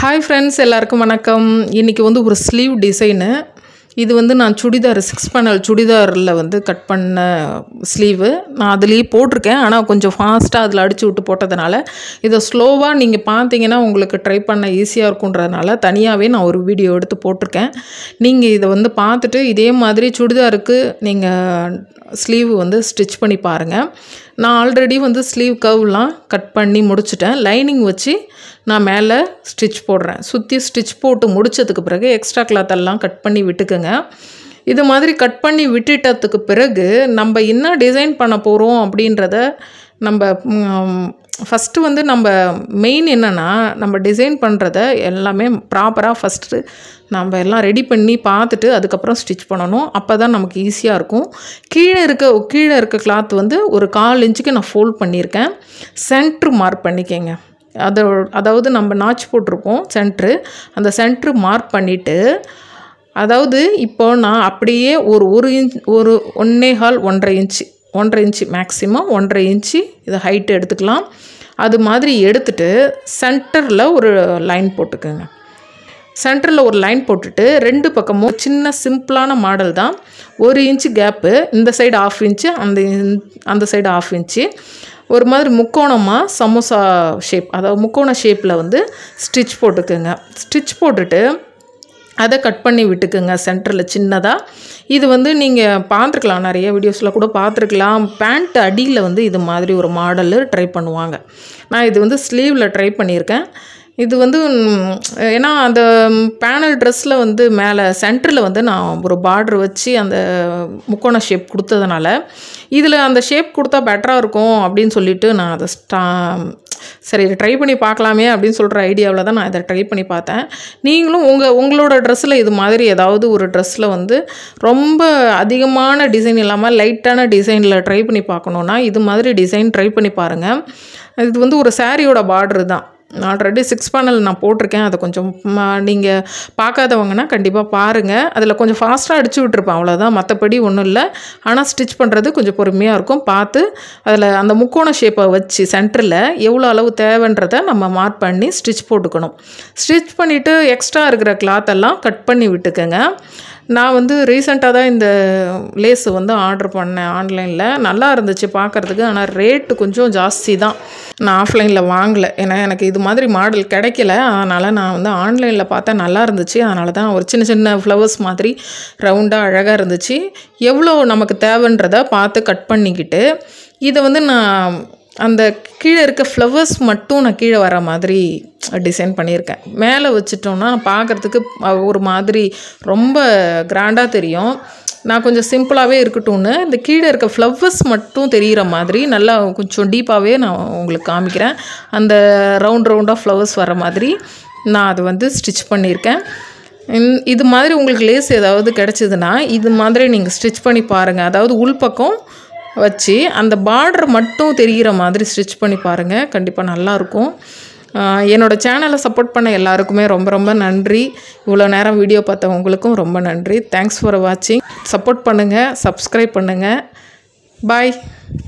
hi friends எல்லாருக்கும் வணக்கம் இன்றைக்கி வந்து ஒரு ஸ்லீவ் டிசைனு இது வந்து நான் சுடிதார் சிக்ஸ் பேனல் சுடிதாரில் வந்து கட் பண்ண ஸ்லீவு நான் அதுலேயே போட்டிருக்கேன் ஆனால் கொஞ்சம் ஃபாஸ்ட்டாக அதில் அடித்து விட்டு போட்டதுனால இதை ஸ்லோவாக நீங்கள் பார்த்தீங்கன்னா உங்களுக்கு ட்ரை பண்ண ஈஸியாக இருக்குன்றதுனால தனியாகவே நான் ஒரு வீடியோ எடுத்து போட்டிருக்கேன் நீங்கள் இதை வந்து பார்த்துட்டு இதே மாதிரி சுடிதாருக்கு நீங்கள் ஸ்லீவ் வந்து ஸ்டிச் பண்ணி பாருங்கள் நான் ஆல்ரெடி வந்து ஸ்லீவ் கர்வ்லாம் கட் பண்ணி முடிச்சிட்டேன் லைனிங் வச்சு நான் மேலே ஸ்டிச் போடுறேன் சுற்றி ஸ்டிச் போட்டு முடித்ததுக்கு பிறகு எக்ஸ்ட்ரா கிளாத் எல்லாம் கட் பண்ணி விட்டுக்குங்க இது மாதிரி கட் பண்ணி விட்டுட்டதுக்கு பிறகு நம்ம என்ன டிசைன் பண்ண போகிறோம் அப்படின்றத நம்ம ஃபஸ்ட்டு வந்து நம்ம மெயின் என்னென்னா நம்ம டிசைன் பண்ணுறத எல்லாமே ப்ராப்பராக ஃபஸ்ட்டு நம்ம எல்லாம் ரெடி பண்ணி பார்த்துட்டு அதுக்கப்புறம் ஸ்டிச் பண்ணணும் அப்போ தான் நமக்கு ஈஸியாக இருக்கும் கீழே இருக்க கீழே இருக்க கிளாத் வந்து ஒரு கால் இன்ச்சுக்கு நான் ஃபோல்ட் பண்ணியிருக்கேன் சென்ட்ரு மார்க் பண்ணிக்கங்க அதை அதாவது நம்ம நாச் போட்டிருப்போம் சென்ட்ரு அந்த சென்ட்ரு மார்க் பண்ணிவிட்டு அதாவது இப்போ நான் அப்படியே ஒரு ஒரு இன்ச் ஒரு ஒன்னே கால் ஒன்றரை இன்ச்சு ஒன்றரை இன்ச்சு மேக்ஸிமம் ஒன்றரை இன்ச்சு இதை ஹைட்டு எடுத்துக்கலாம் அது மாதிரி எடுத்துட்டு சென்டரில் ஒரு லைன் போட்டுக்கோங்க சென்டரில் ஒரு லைன் போட்டுட்டு ரெண்டு பக்கமும் சின்ன சிம்பிளான மாடல் தான் ஒரு இன்ச்சு கேப்பு இந்த சைடு ஆஃப் இன்ச்சு அந்த அந்த சைடு ஆஃப் இன்ச்சு ஒரு மாதிரி முக்கோணமாக சமோசா ஷேப் அதாவது முக்கோண ஷேப்பில் வந்து ஸ்டிச் போட்டுக்குங்க ஸ்டிச் போட்டுட்டு அதை கட் பண்ணி விட்டுக்குங்க சென்டரில் சின்னதாக இது வந்து நீங்கள் பார்த்துருக்கலாம் நிறைய வீடியோஸில் கூட பார்த்துருக்கலாம் பேண்ட் அடியில் வந்து இது மாதிரி ஒரு மாடலு ட்ரை பண்ணுவாங்க நான் இது வந்து ஸ்லீவில் ட்ரை பண்ணியிருக்கேன் இது வந்து ஏன்னா அந்த பேனல் ட்ரெஸ்ஸில் வந்து மேலே சென்டரில் வந்து நான் ஒரு பார்ட்ரு வச்சு அந்த முக்கோண ஷேப் கொடுத்ததுனால இதில் அந்த ஷேப் கொடுத்தா பெட்டராக இருக்கும் அப்படின்னு சொல்லிட்டு நான் அதை ஸ்டா சரி இதை ட்ரை பண்ணி பார்க்கலாமே அப்படின்னு சொல்கிற ஐடியாவில் தான் நான் இதை ட்ரை பண்ணி பார்த்தேன் நீங்களும் உங்கள் உங்களோட ட்ரெஸ்ஸில் இது மாதிரி ஏதாவது ஒரு ட்ரெஸ்ஸில் வந்து ரொம்ப அதிகமான டிசைன் இல்லாமல் லைட்டான டிசைனில் ட்ரை பண்ணி பார்க்கணுன்னா இது மாதிரி டிசைன் ட்ரை பண்ணி பாருங்கள் இது வந்து ஒரு சாரியோட பார்டர் தான் ஆல்ரெடி சிக்ஸ் பேனல் நான் போட்டிருக்கேன் அதை கொஞ்சம் நீங்கள் பார்க்காதவங்கன்னா கண்டிப்பாக பாருங்கள் அதில் கொஞ்சம் ஃபாஸ்ட்டாக அடிச்சு விட்ருப்பேன் அவ்வளோதான் மற்றபடி ஒன்றும் இல்லை ஆனால் ஸ்டிச் பண்ணுறது கொஞ்சம் பொறுமையாக இருக்கும் பார்த்து அதில் அந்த முக்கோண ஷேப்பை வச்சு சென்டரில் எவ்வளோ அளவு தேவைன்றதை நம்ம மார்க் பண்ணி ஸ்டிச் போட்டுக்கணும் ஸ்டிச் பண்ணிவிட்டு எக்ஸ்ட்ரா இருக்கிற கிளாத்தெல்லாம் கட் பண்ணி விட்டுக்கோங்க நான் வந்து ரீசெண்டாக தான் இந்த லேஸு வந்து ஆர்டர் பண்ணேன் ஆன்லைனில் நல்லா இருந்துச்சு பார்க்குறதுக்கு ஆனால் ரேட்டு கொஞ்சம் ஜாஸ்தி தான் நான் ஆஃப்லைனில் வாங்கலை ஏன்னா எனக்கு இது மாதிரி மாடல் கிடைக்கல அதனால் நான் வந்து ஆன்லைனில் பார்த்தா நல்லா இருந்துச்சு அதனால தான் ஒரு சின்ன சின்ன ஃப்ளவர்ஸ் மாதிரி ரவுண்டாக அழகாக இருந்துச்சு எவ்வளோ நமக்கு தேவைன்றதை பார்த்து கட் பண்ணிக்கிட்டு இதை வந்து நான் அந்த கீழே இருக்க ஃப்ளவர்ஸ் மட்டும் நான் கீழே வர மாதிரி டிசைன் பண்ணியிருக்கேன் மேலே வச்சுட்டோம்னா பார்க்குறதுக்கு ஒரு மாதிரி ரொம்ப கிராண்டாக தெரியும் நான் கொஞ்சம் சிம்பிளாகவே இருக்கட்டும்னு இந்த கீழே இருக்க ஃப்ளவர்ஸ் மட்டும் தெரிகிற மாதிரி நல்லா கொஞ்சம் டீப்பாகவே நான் உங்களுக்கு காமிக்கிறேன் அந்த ரவுண்ட் ரவுண்டாக ஃப்ளவர்ஸ் வர மாதிரி நான் அதை வந்து ஸ்டிச் பண்ணியிருக்கேன் இது மாதிரி உங்களுக்கு லேஸ் ஏதாவது கிடச்சிதுன்னா இது மாதிரி நீங்கள் ஸ்டிச் பண்ணி பாருங்கள் அதாவது உள்பக்கம் வச்சு அந்த பார்டர் மட்டும் தெரிகிற மாதிரி ஸ்டிச் பண்ணி பாருங்கள் கண்டிப்பாக நல்லாயிருக்கும் என்னோடய சேனலை சப்போர்ட் பண்ண எல்லாருக்குமே ரொம்ப ரொம்ப நன்றி இவ்வளோ நேரம் வீடியோ பார்த்தவங்களுக்கும் ரொம்ப நன்றி தேங்க்ஸ் ஃபார் வாட்சிங் சப்போர்ட் பண்ணுங்கள் சப்ஸ்கிரைப் பண்ணுங்கள் பாய்